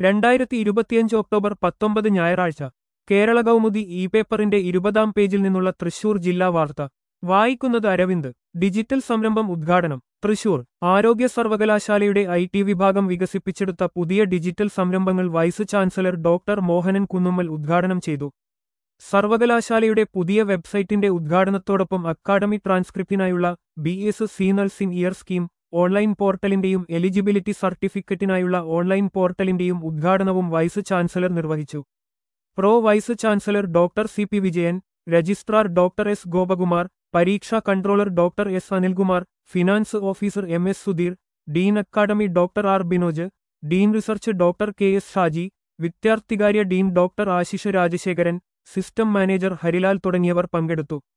രണ്ടായിരത്തി ഇരുപത്തിയഞ്ച് ഒക്ടോബർ പത്തൊമ്പത് ഞായറാഴ്ച കേരള കൗമുദി ഇ പേപ്പറിന്റെ ഇരുപതാം പേജിൽ നിന്നുള്ള തൃശൂർ ജില്ലാ വാർത്ത വായിക്കുന്നത് അരവിന്ദ് ഡിജിറ്റൽ സംരംഭം ഉദ്ഘാടനം തൃശൂർ ആരോഗ്യ സർവകലാശാലയുടെ ഐ ടി വിഭാഗം വികസിപ്പിച്ചെടുത്ത പുതിയ ഡിജിറ്റൽ സംരംഭങ്ങൾ vice chancellor doctor Mohanan Kunnummal ഉദ്ഘാടനം ചെയ്തു സർവകലാശാലയുടെ പുതിയ വെബ്സൈറ്റിന്റെ ഉദ്ഘാടനത്തോടൊപ്പം അക്കാഡമി ട്രാൻസ്ക്രിപ്റ്റിനായുള്ള B S C nursing year scheme online പോർട്ടലിന്റെയും എലിജിബിലിറ്റി സർട്ടിഫിക്കറ്റിനായുള്ള ഓൺലൈൻ പോർട്ടലിന്റെയും ഉദ്ഘാടനവും വൈസ് ചാൻസലർ നിർവഹിച്ചു pro vice chancellor doctor C P Vijayan registrar doctor S Gopakumar പരീക്ഷാ controller doctor S Anilkumar finance officer M S Sudheer dean academic doctor R Binoj dean research doctor K S Shaji വിദ്യാർത്ഥികാര്യ dean doctor Ashish Rajasekharan system manager Harilal തുടങ്ങിയവർ പങ്കെടുത്തു